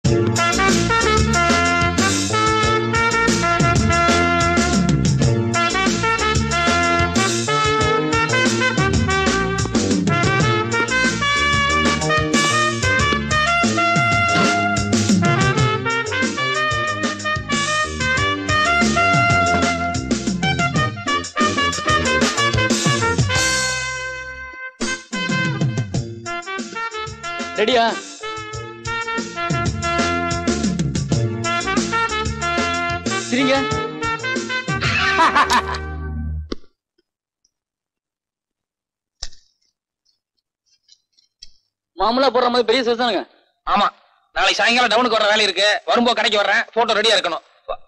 ரெடியா சரிங்க மாமூலா போடுற மாதிரி பெரிய சைஸ் தானுங்க ஆமா நாளைக்கு சாயங்காலம் டவுனுக்கு வர வேலை இருக்கு வரும்போது கடைக்கு வர்றேன் போட்டோ ரெடியா இருக்கணும் வா.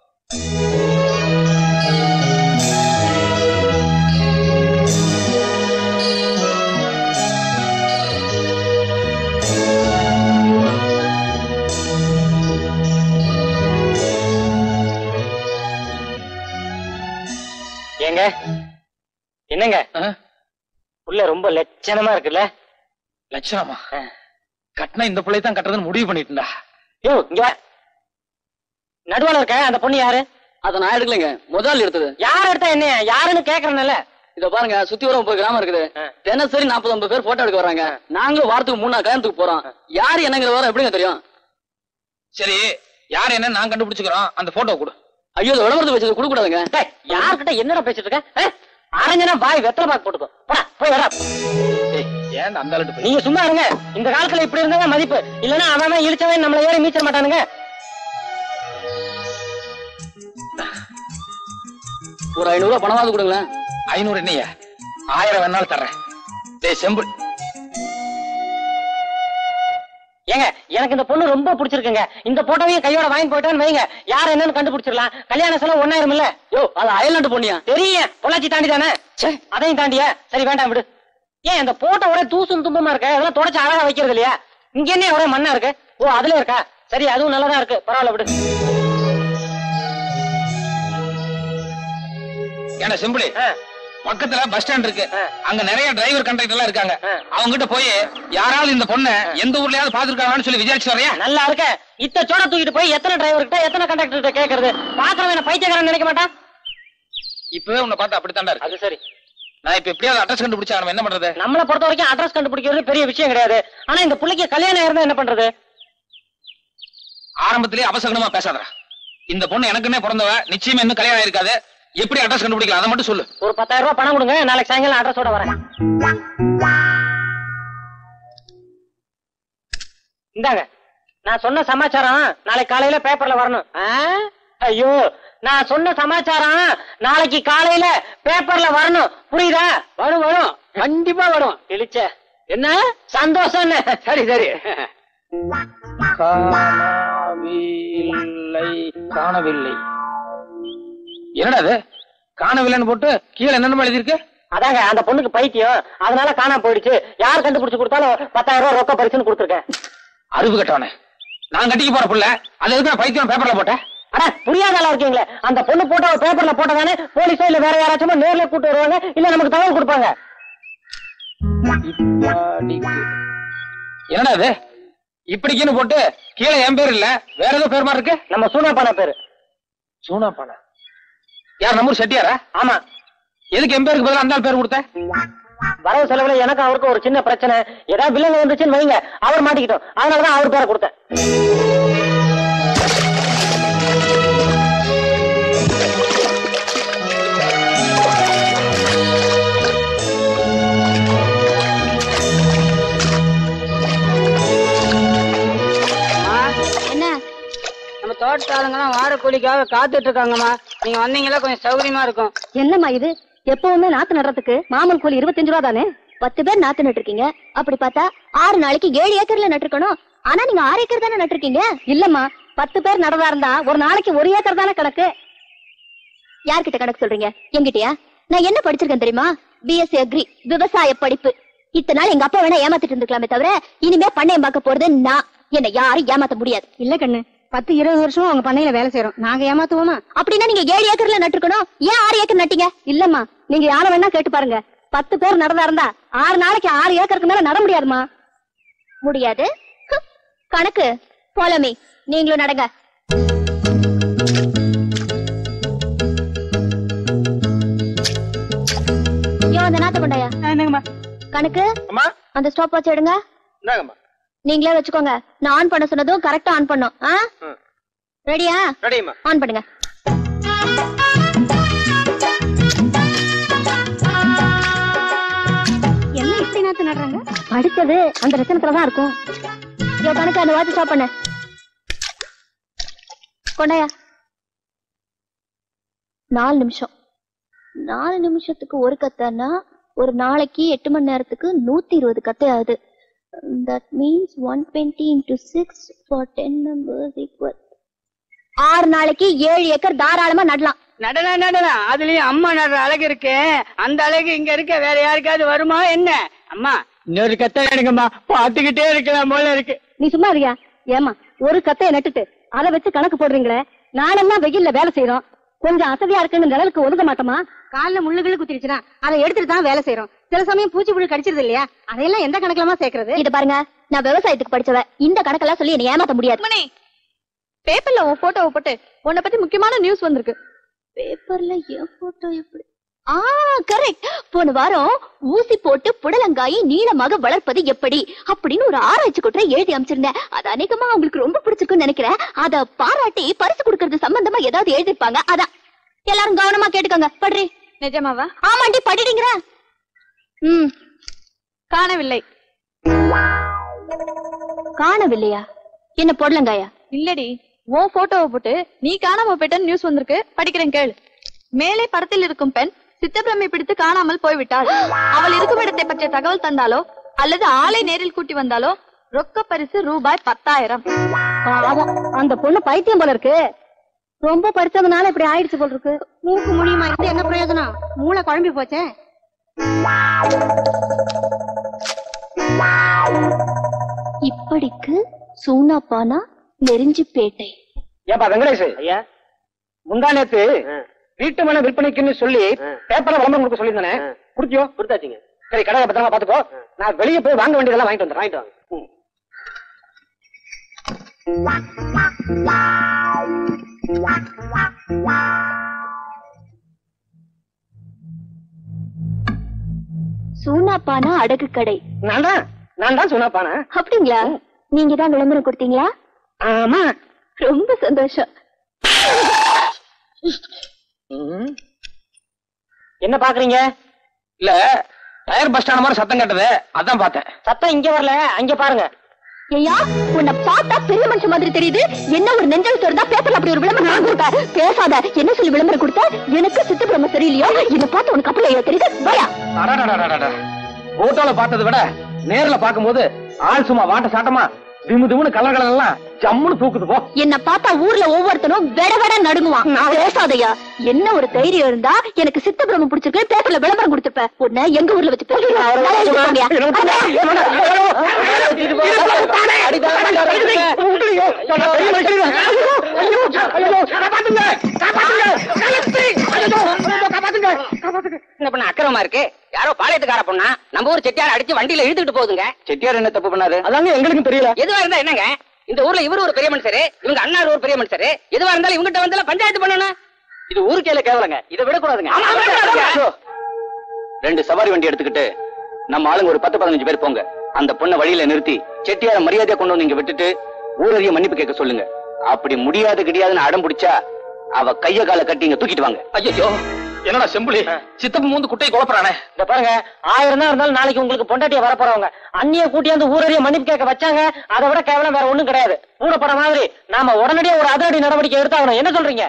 ஏங்க என்னங்க ஆ? உள்ள ரொம்ப லட்சணமா இருக்குல்ல லட்சணமா கட்டினா இந்த பிள்ளை தான் கட்டுறதுன்னு முடிவு பண்ணிட்டுண்டா யோ இங்க வா. நடுவுல இருக்க அந்த பொண்ணு யாரு அதை நான் எடுக்கலைங்க முதல் எடுத்தது யார் எடுத்தா என்ன யாருன்னு கேக்குறேன்ல இத பாருங்க சுத்தி வர முப்பது கிராமம் இருக்குது ஆ. தினசரி நாற்பது ஐம்பது பேர் போட்டோ எடுக்க வர்றாங்க நாங்களும் வாரத்துக்கு மூணு நாள் கல்யாணத்துக்கு போறோம் யாரு என்னங்கிற வர எப்படிங்க தெரியும் சரி யார் என்ன நான் கண்டுபிடிச்சுக்கிறோம் அந்த போட்டோ கொடு ஐயோ இதை விளம்பரத்தை வச்சது கொடுக்க கூடாதுங்க டேய், யார்கிட்ட என்னடா பேசிட்டு இருக்க ஆ? அரஞ்சனா பாய் வெத்தலை பாக்கு போட்டுக்கோ போடா போய் வரா ஏய், ஏன் அந்த ஆளுட்டு போய் நீங்க சும்மா இருங்க இந்த காலத்துல இப்படி இருந்தா மதிப்பு இல்லன்னா அவன் அவன் இழிச்சவன் நம்மள ஏறி மீச்ச மாட்டானுங்க ஒரு ஐநூறு ரூபாய் பணமாவது கொடுங்களேன் ஐநூறு என்னையா ஆயிரம் வேணாலும் தர்றேன் டேய் செம்பு ஏங்க எனக்கு இந்த பொண்ணு ரொம்ப பிடிச்சிருக்குங்க இந்த போட்டோவையும் கையோட வாங்கி போயிட்டான்னு வைங்க யார் என்னன்னு கண்டுபிடிச்சிடலாம் கல்யாண செலவு ஒன்னாயிரம் இல்ல யோ அது அயல்நாட்டு பொண்ணியா தெரியும் பொள்ளாச்சி தாண்டி தானே அதையும் தாண்டியா சரி வேண்டாம் விடு ஏன் இந்த போட்டோ ஒரே தூசும் தும்பமா இருக்கு அதெல்லாம் தொடச்சு அழகா வைக்கிறது இல்லையா இங்க என்ன ஒரே மண்ணா இருக்கு ஓ அதுல இருக்கா சரி அதுவும் நல்லதா இருக்கு பரவாயில்ல விடு ஏன்னா செம்புலி ஆ, பக்கத்துல பஸ் ஸ்டாண்ட் இருக்கு ஆ. அங்க நிறைய டிரைவர் கண்டக்டர் எல்லாம் இருக்காங்க ஆ. அவங்க கிட்ட போய் யாராவது இந்த பொண்ணை எந்த ஊர்லயாவது பாத்துருக்காங்கன்னு சொல்லி விசாரிச்சு வரையா நல்லா இருக்க இத்த சோட தூக்கிட்டு போய் எத்தனை டிரைவர் கிட்ட எத்தனை கண்டக்டர் கிட்ட கேக்குறது பாக்குறவன் என்ன பைத்தியக்காரன் நினைக்க மாட்டான் இப்பவே உன்னை பார்த்தா அப்படித்தாண்டா இருக்கு அது சரி நான் இப்ப எப்படியாவது அட்ரஸ் கண்டுபிடிச்சா நம்ம என்ன பண்றது நம்மளை பொறுத்த வரைக்கும் அட்ரஸ் கண்டுபிடிக்கிறது பெரிய விஷயம் கிடையாது ஆனா இந்த பிள்ளைக்கு கல்யாணம் இருந்தா என்ன பண்றது ஆரம்பத்திலேயே அவசகனமா பேசாதடா இந்த பொண்ணு எனக்குன்னே பிறந்தவ நிச்சயமா இன்னும் கல்யாணம் ஆயிருக்காது எப்படி அட்ரஸ் கண்டுபிடிக்கலாம் அதை மட்டும் சொல்லு ஒரு பத்தாயிரம் ரூபாய் பணம் கொடுங்க நாளைக்கு சாயங்காலம் அட்ரஸோட வரேன் இந்தாங்க நான் சொன்ன சமாச்சாரம் நாளைக்கு காலையில பேப்பர்ல வரணும் ஆ? ஐயோ நான் சொன்ன சமாச்சாரம் நாளைக்கு காலையில பேப்பர்ல வரணும் புரியுதா வரும் வரும் கண்டிப்பா வரும் இழிச்ச என்ன சந்தோஷம் சரி சரி காணவில்லை காணவில்லை என்னடா அது காணவில்லைன்னு போட்டு கீழே என்னென்ன எழுதியிருக்கு அதாங்க அந்த பொண்ணுக்கு பைத்தியம் அதனால காணாம போயிடுச்சு யார் கண்டுபிடிச்சு கொடுத்தாலும் பத்தாயிரம் ரூபாய் ரொக்க பரிசுன்னு கொடுத்துருக்கேன் அறிவு கட்டவனே நான் கட்டிக்க போற புள்ள அது எதுக்கு நான் பைத்தியம் பேப்பர்ல போட்டேன் அட புரியாத ஆளா இருக்கீங்களே அந்த பொண்ணு போட்டோ பேப்பர்ல போட்டதானே போலீஸோ இல்ல வேற யாராச்சும் நேர்ல கூட்டு வருவாங்க இல்ல நமக்கு தகவல் கொடுப்பாங்க என்னடா இது இப்படிக்குன்னு போட்டு கீழே என் பேர் இல்ல வேற ஏதோ பேர் மாதிரி இருக்கு நம்ம சூனாப்பான பேரு சூனா பானா யார் நம்ம ஊர் செட்டியாரா ஆமா எதுக்கு என் பேருக்கு பதிலா அந்த ஆள் பேர் கொடுத்த வரவு செலவுல எனக்கு அவருக்கு ஒரு சின்ன பிரச்சனை ஏதாவது பில்லுங்க வந்துச்சுன்னு வைங்க அவர் மாட்டிக்கிட்டோம் அதனாலதான் அவர் பேரை கொடுத்தேன் என்ன நம்ம தோட்டத்து ஆளுங்கெல்லாம் வார கூலிக்காக காத்துட்டு இருக்காங்கம்மா நீங்க வந்தீங்களா கொஞ்சம் சௌகரியமா இருக்கும் என்னம்மா இது எப்பவுமே நாத்து நடுறதுக்கு மாமூல் கூலி இருபத்தஞ்சு ரூபா தானே பத்து பேர் நாத்து நட்டுருக்கீங்க அப்படி பார்த்தா ஆறு நாளைக்கு ஏழு ஏக்கர்ல நட்டுருக்கணும் ஆனா நீங்க ஆறு ஏக்கர் தானே நட்டுருக்கீங்க இல்லம்மா பத்து பேர் நடதா இருந்தா ஒரு நாளைக்கு ஒரு ஏக்கர் தானே கணக்கு யார்கிட்ட கணக்கு சொல்றீங்க என்கிட்டயா நான் என்ன படிச்சிருக்கேன் தெரியுமா பிஎஸ்சி அக்ரி விவசாய படிப்பு இத்தனை நாள் எங்க அப்பா வேணா ஏமாத்திட்டு இருந்துக்கலாமே தவிர இனிமே பண்ணையம் பார்க்க போறது நான் என்ன யாரும் ஏமாத்த முடியாது இல்ல கண்ணு பத்து இருபது வருஷமா அவங்க பண்ணையில வேலை செய்யறோம் நாங்க ஏமாத்துவோமா அப்படின்னா நீங்க ஏழு ஏக்கர்ல நட்டுருக்கணும் ஏன் ஆறு ஏக்கர் நட்டீங்க இல்லம்மா நீங்க யார வேணா கேட்டு பாருங்க பத்து பேர் நடந்தா இருந்தா ஆறு நாளைக்கு ஆறு ஏக்கருக்கு மேல நட முடியாதுமா முடியாது ஹம், கணக்கு ஃபாலோ மீ நீங்களும் நடங்க யோ அந்த நாத்த கொண்டாயா என்னங்கம்மா கணக்கு அம்மா அந்த ஸ்டாப் வாட்ச் எடுங்க இந்தாங்கம்மா நீங்களே வச்சுக்கோங்க நான் ஆன் பண்ண சொன்னதும் கரெக்டா ஆன் பண்ணும் ஆ ம். ரெடியா ரெடிம்மா ஆன் பண்ணுங்க என்ன இப்படி நாத்து நடுறாங்க படிச்சது அந்த ரசனத்துல தான் இருக்கும் யோ கணக்கு அந்த வாட்ச் ஸ்டாப் பண்ணு கொண்டாயா நாலு நிமிஷம் நாலு நிமிஷத்துக்கு ஒரு கத்தைன்னா ஒரு நாளைக்கு எட்டு மணி நேரத்துக்கு நூத்தி இருபது கத்தை ஆகுது that means one twenty into six for ten members equal ஆறு நாளைக்கு ஏழு ஏக்கர் தாராளமா நடலாம் நடலாம் நடலாம் அதுலயும் அம்மா நடுற அழகு இருக்கு அந்த அழகு இங்க இருக்க வேற யாருக்காவது வருமா என்ன அம்மா இன்னொரு கத்தை எடுங்கம்மா பாத்துக்கிட்டே இருக்கலாம் போல இருக்கு நீ சும்மா இருக்கியா ஏமா ஒரு கத்தைய நட்டுட்டு அதை வச்சு கணக்கு போடுறீங்களே நானெல்லாம் வெயில்ல வேலை செய்யறோம் கொஞ்சம் அசதியா இருக்குன்னு நிழலுக்கு ஒதுக்க மாட்டோமா கால்ல முள்ளுகள் குத்திருச்சுன்னா அதை எடுத்துட்டு தான் வேலை செய்யறோம் சில சமயம் பூச்சி புழு கடிச்சிருது இல்லையா அதையெல்லாம் எந்த கணக்குலமா சேர்க்கறது இது பாருங்க நான் விவசாயத்துக்கு படிச்சவ இந்த கணக்கெல்லாம் சொல்லி என்னை ஏமாத்த முடியாது பேப்பர்ல உன் போட்டோவை போட்டு உன்னை பத்தி முக்கியமான நியூஸ் வந்திருக்கு பேப்பர்ல என் போட்டோ எப்படி ஆ கரெக்ட் போன வாரம் ஊசி போட்டு புடலங்காயை நீளமாக வளர்ப்பது எப்படி அப்படின்னு ஒரு ஆராய்ச்சி கூட்ட எழுதி அமைச்சிருந்தேன் அது அநேகமா உங்களுக்கு ரொம்ப பிடிச்சிருக்குன்னு நினைக்கிறேன் அத பாராட்டி பரிசு கொடுக்கறது சம்பந்தமா ஏதாவது எழுதிருப்பாங்க அதான் எல்லாரும் கவனமா கேட்டுக்கோங்க படுறி நிஜமாவா ஆமாண்டி படிடுங்கிற ம் காணவில்லை காணவில்லையா என்ன பொடலங்காயா இல்லடி உன் போட்டோவை போட்டு நீ காணாம போயிட்டன்னு நியூஸ் வந்திருக்கு படிக்கிறேன் கேளு மேலே படத்தில் இருக்கும் பெண் சித்தப்பிரமை பிடித்து காணாமல் போய்விட்டாள் அவள் இருக்கும் இடத்தை பற்றிய தகவல் தந்தாலோ அல்லது ஆளை நேரில் கூட்டி வந்தாலோ ரொக்க பரிசு ரூபாய் பத்தாயிரம் பாவம் அந்த பொண்ணு பைத்தியம் போல இருக்கு ரொம்ப படிச்சதுனால இப்படி ஆயிடுச்சு போல இருக்கு மூக்கு முடியுமா இருந்து என்ன பிரயோஜனம் மூளை குழம்பி போச்சே இப்படிக்கு சூனாப்பானா நெருஞ்சிப்பேட்டை ஏப்பா வெங்கடேஷ் ஐயா முந்தா நேத்து வீட்டு மன விற்பனைக்குன்னு சொல்லி பேப்பர்ல விளம்பரம் கொடுக்க சொல்லியிருந்தானே குடுத்தியோ கொடுத்தாச்சுங்க சரி கடை பத்திரமா பாத்துக்கோ நான் வெளியே போய் வாங்க வேண்டியதெல்லாம் வாங்கிட்டு வந்துடுறேன் வாங்கிட்டு வாங்க ம். சூனாப்பானா அடகு கடை நான் தான் நான் தான் சொன்னாப்பானா அப்படிங்களா நீங்க தான் விளம்பரம் கொடுத்தீங்களா ஆமா ரொம்ப சந்தோஷம் என்ன பாக்குறீங்க இல்ல டயர் பஸ் ஸ்டாண்ட் மாதிரி சத்தம் கேட்டது அதான் பார்த்தேன் சத்தம் இங்க வரல அங்க பாருங்க ஐயா உன்னை பார்த்தா பெரிய மனுஷன் மாதிரி தெரியுது என்ன ஒரு நெஞ்சல் தான் பேப்பர்ல அப்படி ஒரு விளம்பரம் நான் கொடுத்த பேசாத என்ன சொல்லி விளம்பரம் கொடுத்த எனக்கு சித்தப்பிரம சரியில்லையோ என்ன பார்த்து உனக்கு அப்பல தெரியுது பயா அடடடடடட. போட்டோல பார்த்ததை விட நேர்ல பார்க்கும்போது ஆள் சும்மா வாட்ட சாட்டமா திமு திமுன்னு கலர் கலர் எல்லாம் ஜம்முன்னு தூக்குது போ என்ன பார்த்தா ஊர்ல ஒவ்வொருத்தனும் வெட வெட நடுங்குவான் நான் பேசாதயா என்ன ஒரு தைரியம் இருந்தா எனக்கு சித்தப்பிரம பிடிச்சிருக்கு பேப்பர்ல விளம்பரம் கொடுத்துப்ப உன்னை எங்க ஊர்ல வச்சு என்ன பண்ண அக்கிரமா இருக்கு யாரோ பாளையத்துக்கார பொண்ணா நம்ம ஊர் செட்டியார் அடிச்சு வண்டியில இழுத்துட்டு போகுதுங்க செட்டியார் என்ன தப்பு பண்ணாரு அதாங்க எங்களுக்கும் தெரியல எதுவா இருந்தா என்னங்க இந்த ஊர்ல இவரு ஒரு பெரிய மனுஷரு இவங்க அண்ணா ஒரு பெரிய மனுஷரு எதுவா இருந்தாலும் இவங்கிட்ட வந்து பஞ்சாயத்து பண்ணணும் இது ஊருக்கேல கேவலங்க இதை விடக்கூடாதுங்க ஐயோ. ரெண்டு சவாரி வண்டி எடுத்துக்கிட்டு நம்ம ஆளுங்க ஒரு பத்து பதினஞ்சு பேர் போங்க அந்த பொண்ணை வழியில நிறுத்தி செட்டியார மரியாதையா கொண்டு வந்து இங்க விட்டுட்டு ஊரறிய மன்னிப்பு கேட்க சொல்லுங்க அப்படி முடியாது கிடையாதுன்னு அடம் பிடிச்சா அவ கைய கால கட்டி இங்க தூக்கிட்டு வாங்க ஐயோ என்னடா செம்புலி சித்தப்பு மூந்து குட்டையை குழப்பறானே இந்த பாருங்க ஆயிரம் தான் இருந்தாலும் நாளைக்கு உங்களுக்கு பொண்டாட்டிய வர போறவங்க அண்ணிய கூட்டியாந்து ஊரறிய மன்னிப்பு கேட்க வச்சாங்க அதை விட கேவலம் வேற ஒண்ணும் கிடையாது கூட போற மாதிரி நாம உடனடியா ஒரு அதிரடி நடவடிக்கை எடுத்தாகணும் என்ன சொல்றீங்க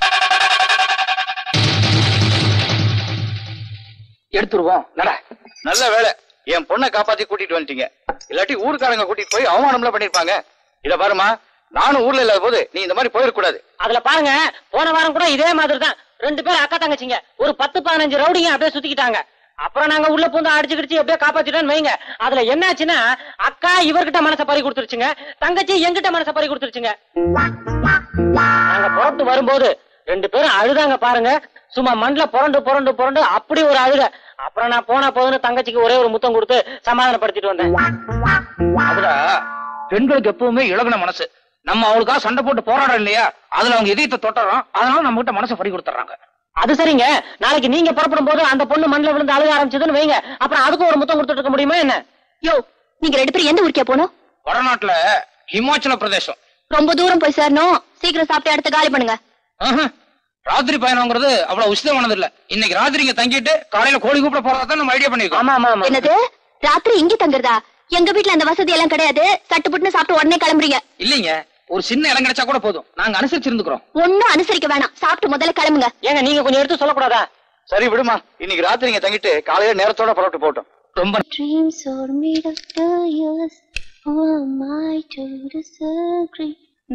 எடுத்துருவோம் நட நல்ல வேலை என் பொண்ணை காப்பாத்தி கூட்டிட்டு வந்துட்டீங்க இல்லாட்டி ஊருக்காரங்க கூட்டிட்டு போய் அவமானம்ல பண்ணிருப்பாங்க இத பாருமா நானும் ஊர்ல இல்லாத போது நீ இந்த மாதிரி போயிடக்கூடாது அதுல பாருங்க போன வாரம் கூட இதே மாதிரி தான் ரெண்டு பேரும் அக்கா தங்கச்சிங்க ஒரு பத்து பதினஞ்சு ரவுடிங்க அப்படியே சுத்திக்கிட்டாங்க அப்புறம் நாங்க உள்ள பூந்து அடிச்சு கிடிச்சு அப்படியே காப்பாத்திட்டோம்னு வைங்க அதுல என்னாச்சுன்னா அக்கா இவர்கிட்ட மனச பறி கொடுத்துருச்சுங்க தங்கச்சி எங்கிட்ட மனச பறி கொடுத்துருச்சுங்க நாங்க புறப்பட்டு வரும்போது ரெண்டு பேரும் அழுதாங்க பாருங்க சும்மா மண்ல புரண்டு புரண்டு புரண்டு அப்படி ஒரு அழுக அப்புறம் நான் போனா போதுன்னு தங்கச்சிக்கு ஒரே ஒரு முத்தம் கொடுத்து சமாதானப்படுத்திட்டு வந்தேன் அதுடா பெண்களுக்கு எப்பவுமே இழகுன மனசு நம்ம அவளுக்காக சண்டை போட்டு போராடம் இல்லையா அதுல அவங்க இதயத்தை தொட்டுறோம் அதனால நம்ம கிட்ட மனசை பறி கொடுத்துறாங்க அது சரிங்க நாளைக்கு நீங்க புறப்படும் போது அந்த பொண்ணு மண்ணில் விழுந்து அழுக ஆரம்பிச்சதுன்னு வைங்க அப்புறம் அதுக்கும் ஒரு முத்தம் கொடுத்துட்டு இருக்க முடியுமா என்ன யோ நீங்க ரெண்டு பேரும் எந்த ஊருக்கே போனோம் வடநாட்டுல ஹிமாச்சல பிரதேசம் ரொம்ப தூரம் போய் சேரணும் சீக்கிரம் சாப்பிட்டு அடுத்து காலி பண்ணுங்க ஆஹா. ராத்திரி பயணம்ங்கிறது அவ்வளவு உசிதமானது இல்ல இன்னைக்கு ராத்திரி இங்க தங்கிட்டு காலையில கோழி கூப்பிட போறதா தான் நம்ம ஐடியா பண்ணிருக்கோம் ஆமா ஆமா ஆமா என்னது ராத்திரி இங்க தங்குறதா எங்க வீட்ல அந்த வசதி எல்லாம் கிடையாது சட்டு புட்டுன்னு சாப்பிட்டு உடனே கிளம்புறீங்க இல்லைங்க ஒரு சின்ன இடம் கிடைச்சா கூட போதும் நாங்க அனுசரிச்சிருந்துக்கிறோம் ஒண்ணும் அனுசரிக்க வேணாம் சாப்பிட்டு முதல்ல கிளம்புங்க ஏங்க நீங்க கொஞ்சம் எடுத்து சொல்லக்கூடாதா சரி விடுமா இன்னைக்கு ராத்திரி இங்க தங்கிட்டு காலையில நேரத்தோட புறப்பட்டு போட்டோம் ரொம்ப Dreams are made of tears. Who am I to disagree?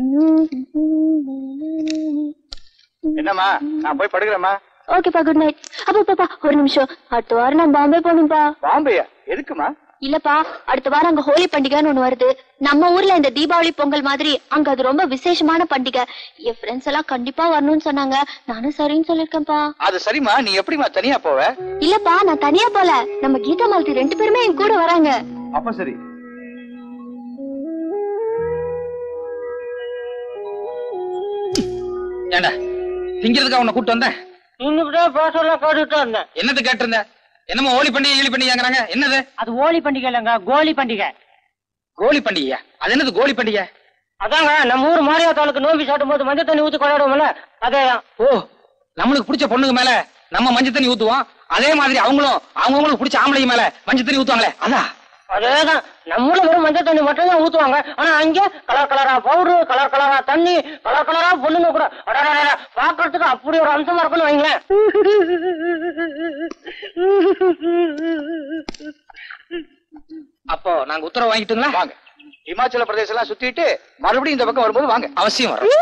என்னம்மா நான் போய் படுக்கிறேம்மா ஓகேப்பா குட் நைட் அப்பா பாப்பா ஒரு நிமிஷம் அடுத்த வாரம் நான் பாம்பே போகணும்பா பாம்பேயா எதுக்குமா இல்லப்பா அடுத்த வாரம் அங்க ஹோலி பண்டிகைன்னு ஒண்ணு வருது நம்ம ஊர்ல இந்த தீபாவளி பொங்கல் மாதிரி அங்க அது ரொம்ப விசேஷமான பண்டிகை என் ஃப்ரெண்ட்ஸ் எல்லாம் கண்டிப்பா வரணும்னு சொன்னாங்க நானும் சரின்னு சொல்லிருக்கேன்ப்பா அது சரிம்மா நீ எப்படிமா தனியா போவ இல்லப்பா நான் தனியா போல நம்ம கீதா மாலதி ரெண்டு பேருமே என் கூட வராங்க அப்ப சரி ஏண்டா திங்கிறதுக்கு அவனை கூட்டு வந்தேன் இன்னும் பேசல கேட்டுட்டு இருந்தேன் என்னது கேட்டிருந்த என்னமோ ஹோலி பண்டிகை ஈழி பண்டிகைங்கிறாங்க என்னது அது ஓலி பண்டிகை இல்லைங்க கோலி பண்டிகை கோழி பண்டிகையா அது என்னது கோழி பண்டிகை அதாங்க நம்ம ஊர் மாரியாத்தாளுக்கு நோம்பி சாட்டும் போது மஞ்சள் தண்ணி ஊத்தி கொண்டாடுவோம்ல அதேதான் ஓ நம்மளுக்கு பிடிச்ச பொண்ணுங்க மேல நம்ம மஞ்சள் தண்ணி ஊத்துவோம் அதே மாதிரி அவங்களும் அவங்கவுங்களுக்கு பிடிச்ச ஆம்பளைங்க மேல மஞ்சள் தண்ணி ஊத்துவாங்களே அதான் அதேதான் நம்மள வெறும் மஞ்சள் தண்ணி மட்டும் தான் ஊத்துவாங்க ஆனா அங்க கலர் கலரா பவுடர் கலர் கலரா தண்ணி கலர் கலரா பொண்ணுங்க கூட அடடடட, பாக்குறதுக்கு அப்படி ஒரு அம்சமா இருக்குன்னு வைங்களேன் அப்போ நாங்க உத்தரவு வாங்கிட்டுங்களா வாங்க இமாச்சல பிரதேசம் எல்லாம் சுத்திட்டு மறுபடியும் இந்த பக்கம் வரும்போது வாங்க அவசியம் வரும்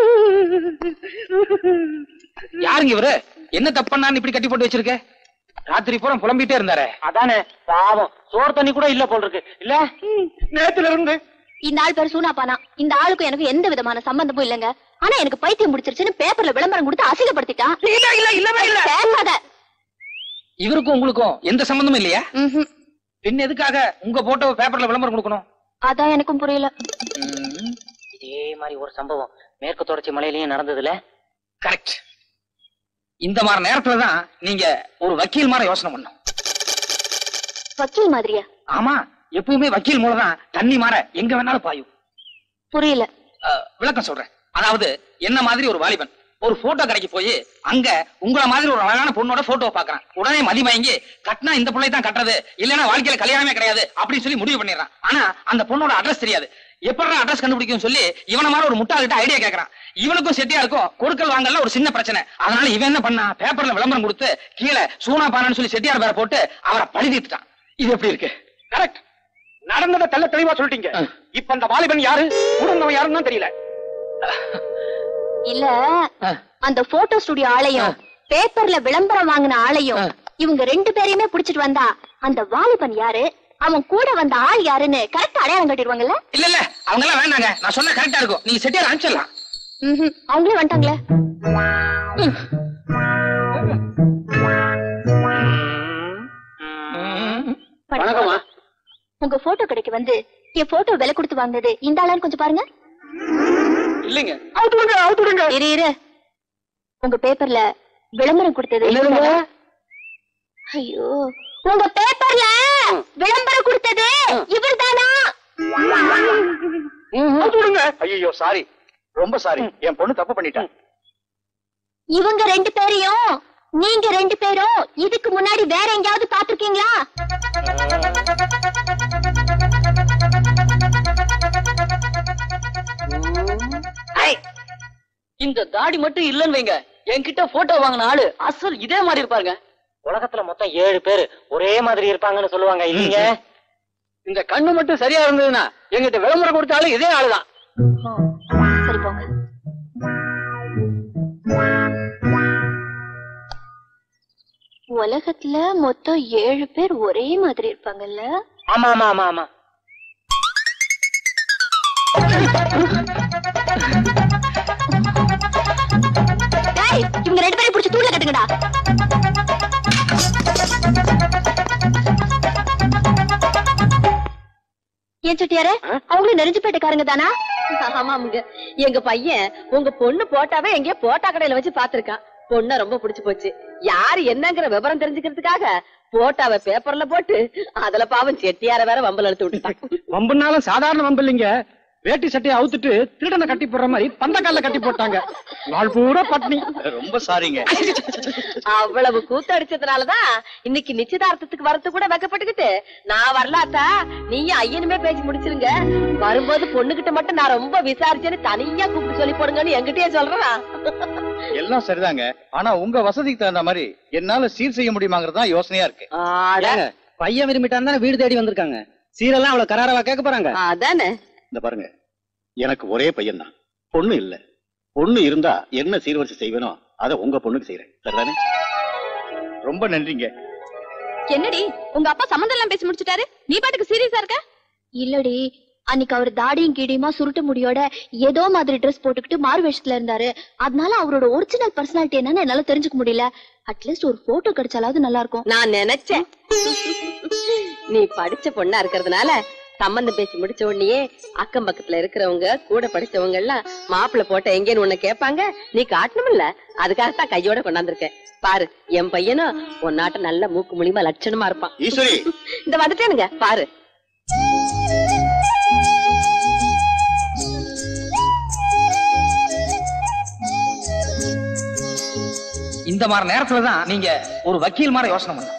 யாருங்க இவரு என்ன தப்பண்ணான்னு இப்படி கட்டி போட்டு வச்சிருக்க ராத்திரி பூரா புலம்பிட்டே இருந்தாரே அதானே பாவம் சோறு தண்ணி கூட இல்ல போல் இருக்கு இல்ல நேத்துல இருந்து இந்த ஆள் பேர் சூனாப்பானா இந்த ஆளுக்கும் எனக்கு எந்த விதமான சம்பந்தமும் இல்லைங்க ஆனா எனக்கு பைத்தியம் முடிச்சிருச்சுன்னு பேப்பர்ல விளம்பரம் கொடுத்து அசிங்கப்படுத்திட்டான் இல்ல இல்ல இல்லவே இல்ல பேசாத இவருக்கும் உங்களுக்கும் எந்த சம்பந்தமும் இல்லையா ம்ஹும். பின் எதுக்காக உங்க போட்டோ பேப்பர்ல விளம்பரம் கொடுக்கணும் அதான் எனக்கும் புரியல இதே மாதிரி ஒரு சம்பவம் மேற்கு தொடர்ச்சி மலையிலயும் நடந்ததுல கரெக்ட் இந்த மாதிரி நேரத்துல தான் நீங்க ஒரு வக்கீல் மாதிரி யோசனை பண்ணும் வக்கீல் மாதிரியா ஆமா எப்பவுமே வக்கீல் மூலம் தான் தண்ணி மாற எங்க வேணாலும் பாயும் புரியல அஹ், விளக்கம் சொல்றேன் அதாவது என்ன மாதிரி ஒரு வாலிபன் ஒரு போட்டோ கடைக்கு போய் அங்க உங்கள மாதிரி ஒரு அழகான பொண்ணோட போட்டோ பாக்குறான் உடனே மதிமயங்கி கட்டினா இந்த பிள்ளை தான் கட்டுறது இல்லைன்னா வாழ்க்கையில கல்யாணமே கிடையாது அப்படின்னு சொல்லி முடிவு பண்ணிடுறான் ஆனா அந்த பொண்ணோட அட்ரஸ் தெரியாது எப்படி அட்ரஸ் கண்டுபிடிக்கும் சொல்லி இவன மாதிரி ஒரு முட்டாள்கிட்ட ஐடியா கேக்குறான் இவனுக்கும் செட்டியா இருக்கும் கொடுக்கல் வாங்கல ஒரு சின்ன பிரச்சனை அதனால இவன் என்ன பண்ணா பேப்பர்ல விளம்பரம் கொடுத்து கீழே சூனா பானன்னு சொல்லி செட்டியார் பேரை போட்டு அவரை பழி தீர்த்துட்டான் இது எப்படி இருக்கு கரெக்ட் நடந்ததை தெள்ள தெளிவா சொல்லிட்டீங்க இப்ப அந்த வாலிபன் யாரு உடனவன் யாருன்னு தான் தெரியல இல்ல அந்த போட்டோ ஸ்டுடியோ ஆளையும் பேப்பர்ல விளம்பரம் வாங்கின ஆளையும் இவங்க ரெண்டு பேரையுமே புடிச்சிட்டு வந்தா அந்த வாலிபன் யாரு அவன் கூட வந்த ஆள் யாருன்னு கரெக்டா அடையாளம் கட்டிடுவாங்கல்ல இல்ல இல்ல அவங்க எல்லாம் வேண்டாங்க நான் சொன்ன கரெக்டா இருக்கும் நீங்க செட்டியார் அனுப்பிச்சிடலாம் ம்ஹும். அவங்களே வந்துட்டாங்களே வணக்கம்மா உங்க போட்டோ கடைக்கு வந்து என் போட்டோ விலை கொடுத்து வாங்கினது இந்த ஆளான்னு கொஞ்சம் பாருங்க இல்லைங்க இரு இரு உங்க பேப்பர்ல விளம்பரம் கொடுத்தது என்னதுங்க? ஐயோ உங்க பேப்பர்ல விளம்பரம் கொடுத்தது இவர்தானா ஐயோ சாரி ரொம்ப சாரி என் பொண்ணு தப்பு பண்ணிட்டேன் இவங்க ரெண்டு பேரையும் நீங்க ரெண்டு பேரும் இதுக்கு முன்னாடி வேற எங்கேயாவது பாத்திருக்கீங்களா இந்த தாடி மட்டும் இல்லன்னு வைங்க என்கிட்ட போட்டோ வாங்கின ஆளு அசல் இதே மாதிரி இருப்பாருங்க உலகத்துல மொத்தம் ஏழு பேர் ஒரே மாதிரி இருப்பாங்கன்னு சொல்லுவாங்க இல்லீங்க இந்த கண்ணு மட்டும் சரியா இருந்ததுன்னா எங்கிட்ட விளம்பரம் கொடுத்தாலும் இதே ஆளுதான் சரி போங்க உலகத்துல மொத்தம் ஏழு பேர் ஒரே மாதிரி இருப்பாங்கல்ல ஆமா ஆமா ஆமா ஆமா டேய், இவங்க ரெண்டு பேரையும் பிடிச்சி தூள்ல கட்டுங்கடா ஏன் செட்டியாரே அவங்களும் நெருஞ்சிப்பேட்டைக்காரங்க தானா ஆமாமுங்க எங்க பையன் உங்க பொண்ணு போட்டாவே எங்கேயோ போட்டா கடையில வச்சு பாத்திருக்கான் பொண்ண ரொம்ப பிடிச்சு போச்சு யாரு என்னங்கிற விவரம் தெரிஞ்சுக்கிறதுக்காக போட்டாவ பேப்பர்ல போட்டு அதுல பாவம் செட்டியார வேற வம்பல் எடுத்து விட்டுட்டான் வம்புனாலும் சாதாரண வம்பு இல்லைங்க வேட்டி சட்டையை அவுத்துட்டு திருடனை கட்டி போடுற மாதிரி பந்தக்கால்ல கட்டி போட்டாங்க நாள் பூரா பட்னி ரொம்ப சாரிங்க அவ்வளவு கூத்தடிச்சதுனாலதான் இன்னைக்கு நிச்சயதார்த்தத்துக்கு வரது கூட வெக்கப்பட்டுக்கிட்டு நான் வரலாத்தா நீயும் ஐயனுமே பேசி முடிச்சிருங்க வரும்போது பொண்ணுகிட்ட மட்டும் நான் ரொம்ப விசாரிச்சேன்னு தனியா கூப்பிட்டு சொல்லி போடுங்கன்னு என்கிட்டயே சொல்றேன் எல்லாம் சரிதாங்க ஆனா உங்க வசதிக்கு தகுந்த மாதிரி என்னால சீர் செய்ய முடியுமாங்கிறது தான் யோசனையா இருக்கு ஏங்க, பையன் விரும்பிட்டான் தானே வீடு தேடி வந்திருக்காங்க சீரெல்லாம் அவ்வளவு கராரவா கேட்க போறாங்க அதானே இந்த பாருங்க எனக்கு ஒரே பையன் தான் பொண்ணு இல்ல பொண்ணு இருந்தா என்ன சீர்வரிசை செய்வேனோ அத உங்க பொண்ணுக்கு செய்யறேன் சரிதானே ரொம்ப நன்றிங்க என்னடி உங்க அப்பா சம்மந்தம் எல்லாம் பேசி முடிச்சிட்டாரு நீ பாட்டுக்கு சீரியஸா இருக்க இல்லடி அன்னைக்கு அவர் தாடியும் கீடியுமா சுருட்டு முடியோட ஏதோ மாதிரி ட்ரெஸ் போட்டுக்கிட்டு மாறு வேஷத்துல இருந்தாரு அதனால அவரோட ஒரிஜினல் பர்சனாலிட்டி என்னன்னு என்னால தெரிஞ்சுக்க முடியல அட்லீஸ்ட் ஒரு போட்டோ கிடைச்சாலாவது நல்லா இருக்கும் நான் நினைச்சேன் நீ படிச்ச பொண்ணா இருக்கிறதுனால சம்பந்தம் பேசி முடிச்ச உடனே அக்கம் பக்கத்துல இருக்கிறவங்க கூட படிச்சவங்க எல்லாம் மாப்பிள்ளை போட்ட எங்கேன்னு உன்னை கேட்பாங்க நீ காட்டணும்ல அதுக்காகத்தான் கையோட கொண்டாந்துருக்கேன் பாரு என் பையனும் உன்னாட்ட நல்ல மூக்கு மூலியமா லட்சணமா இருப்பான் ஈஸ்வரி இந்த வந்துட்டேனுங்க பாரு இந்த மாதிரி நேரத்துல தான் நீங்க ஒரு வக்கீல் மாதிரி யோசனை பண்ணணும்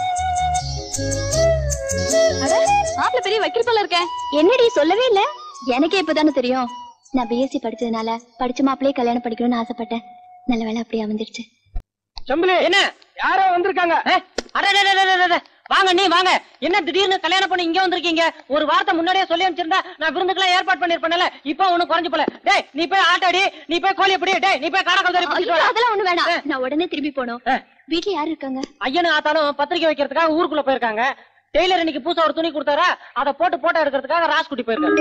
மாப்பிள்ள பெரிய வக்கீல் போல இருக்கேன் என்னடி சொல்லவே இல்ல எனக்கே இப்பதானே தெரியும் நான் பிஎஸ்சி படிச்சதுனால படிச்ச மாப்பிளையே கல்யாணம் படிக்கணும்னு ஆசைப்பட்டேன் நல்ல வேலை அப்படியே அமைஞ்சிருச்சு செம்புலி என்ன யாரோ வந்திருக்காங்க வாங்க நீ வாங்க என்ன திடீர்னு கல்யாணம் பண்ணி இங்க வந்திருக்கீங்க ஒரு வார்த்தை முன்னாடியே சொல்லி அனுப்பிச்சிருந்தா நான் விருந்துக்கெல்லாம் ஏற்பாடு பண்ணிருப்பேன்ல இப்போ ஒண்ணு குறைஞ்சு போல டேய் நீ போய் ஆட்டாடி நீ போய் கோழி பிடி டேய் நீ போய் காரக்கல் தறி ஐயோ, பிடிச்சிட்டு வா அதெல்லாம் ஒண்ணு வேணாம் நான் உடனே திரும்பி போனோம் ஆ. வீட்ல யாரு இருக்காங்க ஐயனு ஆத்தாலும் பத்திரிக்கை வைக்கிறதுக்காக ஊருக்குள்ள போயிருக்காங்க டெய்லர் இன்னைக்கு புதுசா ஒரு துணி கொடுத்தாரா அதை போட்டு போட்டோ எடுக்கிறதுக்காக ராஸ்குட்டி போயிருக்காரு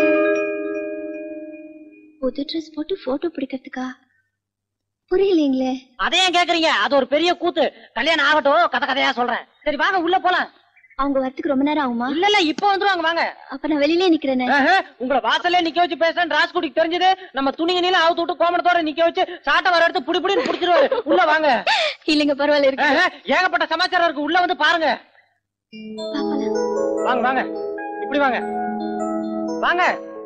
புது ட்ரெஸ் போட்டு போட்டோ பிடிக்கிறதுக்கா புரியலீங்களே அதை ஏன் கேக்குறீங்க அது ஒரு பெரிய கூத்து கல்யாணம் ஆகட்டும் கதை கதையா சொல்றேன் சரி வாங்க உள்ள போலாம் அவங்க வரத்துக்கு ரொம்ப நேரம் ஆகுமா இல்ல இல்ல இப்போ வந்துருவாங்க வாங்க அப்ப நான் வெளியிலே நிக்கிறேனே ஆஹா, உங்களை வாசல்ல நிக்க வச்சு பேசுறேன் ராஸ்குட்டிக்கு தெரிஞ்சது நம்ம துணிங்க நீல அவுத்து விட்டு கோமணத்தோட நிக்க வச்சு சாட்டை வர எடுத்து புடி புடின்னு புடிச்சிருவாரு உள்ள வாங்க இல்லைங்க பரவாயில்ல இருக்கு ஆஹா, ஏகப்பட்ட சமாச்சாரம் இருக்கு உள்ள வந்து பாருங்க பாக்கலாம். வாங்க வாங்க இப்படி வாங்க வாங்க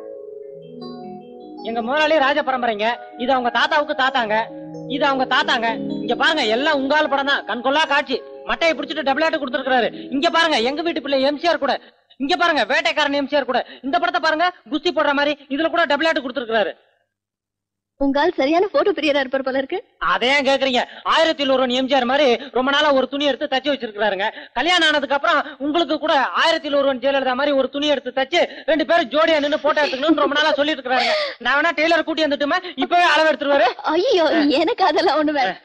எங்க முதலாளி ராஜ பரம்பரைங்க இது அவங்க தாத்தாவுக்கு தாத்தாங்க இது அவங்க தாத்தாங்க இங்க பாருங்க எல்லாம் உங்கால படம் தான் கண்கொள்ளா காட்சி மட்டையை பிடிச்சிட்டு டபுளாட்டு கொடுத்துருக்காரு இங்க பாருங்க எங்க வீட்டு பிள்ளை எம்சிஆர் கூட இங்க பாருங்க வேட்டைக்காரன் எம்சிஆர் கூட இந்த படத்தை பாருங்க குஸ்தி போடுற மாதிரி இதுல கூட டபுளாட்டு கொடுத்துருக்காரு உங்க ஆள் சரியான போட்டோ பிரியரா இருப்பார் போல இருக்கு அதே ஏன் கேக்குறீங்க ஆயிரத்தி ஒருவன் எம்ஜிஆர் மாதிரி ரொம்ப நாளா ஒரு துணி எடுத்து தச்சு வச்சிருக்காருங்க கல்யாணம் ஆனதுக்கு அப்புறம் உங்களுக்கு கூட ஆயிரத்தி ஒருவன் ஜெயலலிதா மாதிரி ஒரு துணி எடுத்து தச்சு ரெண்டு பேரும் ஜோடியா நின்னு போட்டோ எடுத்துக்கணும்னு ரொம்ப நாளா சொல்லிட்டு இருக்காங்க நான் வேணா டெய்லர் கூட்டி வந்துட்டுமா இப்பவே அளவு எடுத்துருவாரு ஐயோ எனக்கு அதெல்லாம் ஒண்ணு வேணும்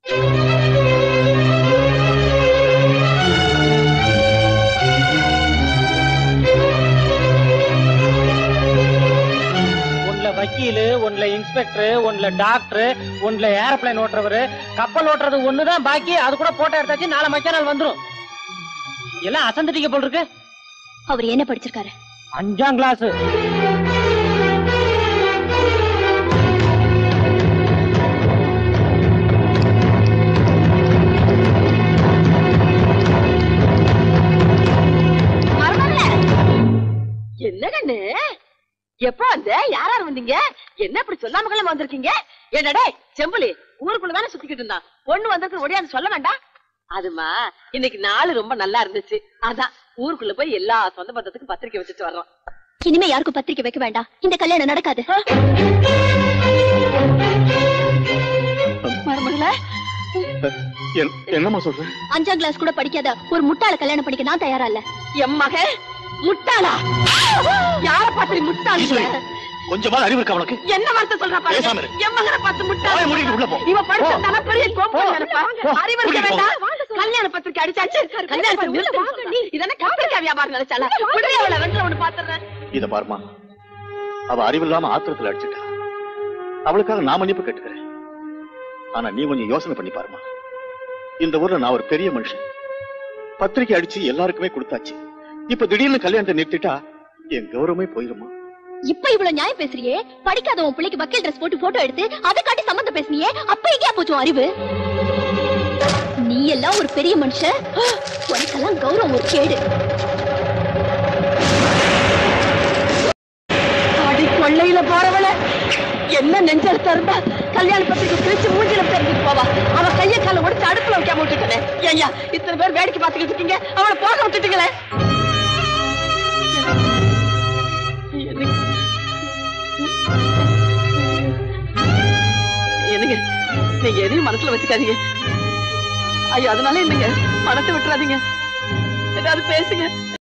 ஒன்ல வக்கீலு ஒன்ல இன்ஸ்பெக்டர் ஒன்ல டாக்டர் ஒன்ல ஏரோப்ளேன் ஓட்டுறவரு கப்பல் ஓட்டுறது ஒண்ணுதான் பாக்கி அது கூட போட்டோ எடுத்தாச்சு நாளை மக்கிய நாள் வந்துரும் எல்லாம் அசந்துட்டீங்க போல் இருக்கு அவர் என்ன படிச்சிருக்காரு அஞ்சாம் கிளாஸ் என்ன கண்ணு எப்போ வந்த யார் யார் வந்தீங்க என்ன இப்படி சொல்லாம கிளம்ப வந்திருக்கீங்க என்னடே செம்புலி ஊருக்குள்ள தானே சுத்திக்கிட்டு இருந்தான் பொண்ணு வந்திருக்கு ஒடியாந்து சொல்ல வேண்டாம் அதுமா இன்னைக்கு நாள் ரொம்ப நல்லா இருந்துச்சு அதான் ஊருக்குள்ள போய் எல்லா சொந்த பந்தத்துக்கும் பத்திரிக்கை வச்சுட்டு வர்றோம் இனிமே யாருக்கும் பத்திரிக்கை வைக்க வேண்டாம் இந்த கல்யாணம் நடக்காது மருமகளே என்னம்மா சொல்ற அஞ்சாம் கிளாஸ் கூட படிக்காத ஒரு முட்டாள கல்யாணம் பண்ணிக்க நான் தயாரா இல்ல என் மகன் முட்டாளா யார பார்த்து நீ முட்டாள் கொஞ்சமாவது அறிவு இருக்கா உனக்கு என்ன வார்த்தை சொல்றா பேசாம பாருங்க இரு. என் மகனை பார்த்து வாயை முட்டாள் மூடிட்டு உள்ள போ. இவ படிச்சிருந்தாலும் பெரிய கோப்பம் நினைப்பா போ. அறிவு இருக்க கூட்டிட்டு போ. வேண்டாம் கல்யாண பத்திரிக்கை அடிச்சாச்சு கல்யாணத்தை நிறுத்து இதென்ன கத்திரிக்காய் வியாபாரம் நினைச்சால விடுறே அவளை வெண்ட ஒண்ணு பாத்துறேன் இத பாருமா அவ அறிவில்லாம ஆத்திரத்துல அடிச்சுட்டா அவளுக்காக நான் மன்னிப்பு கேட்டுக்கிறேன் ஆனா நீ கொஞ்சம் யோசனை பண்ணி பாருமா இந்த ஊர்ல நான் ஒரு பெரிய மனுஷன் பத்திரிக்கை அடிச்சு எல்லாருக்குமே கொடுத்தாச்சு இப்ப திடீர்னு கல்யாணத்தை நிறுத்திட்டா என் கௌரவமே போயிருமா இப்ப இவ்வளவு நியாயம் பேசுறியே படிக்காத உன் பிள்ளைக்கு வக்கீல் ட்ரெஸ் போட்டு போட்டோ எடுத்து அதை காட்டி சம்மந்தம் பேசுனியே அப்ப எங்கேயா போச்சு உன் அறிவு நீ எல்லாம் ஒரு பெரிய மனுஷன் உனக்கெல்லாம் கௌரவம் ஒரு கேடு அடி கொள்ளையில போறவள என்ன நெஞ்செழுத்த இருந்தா கல்யாண பத்திரிக்கை கிழிச்சு மூஞ்சில தெரிஞ்சுட்டு போவா அவ கைய கால உடைச்சு அடுப்புல வைக்காம விட்டுட்டனே ஐயா இத்தனை பேர் வேடிக்கை பார்த்துக்கிட்டு இருக்கீங்க அவளை போக விட்டுட்டீங்களே என்னங்க நீங்க எதையும் மனசுல வச்சுக்காதீங்க ஐயோ அதனால இல்லைங்க மனசை விட்டுறாதீங்க ஏதாவது பேசுங்க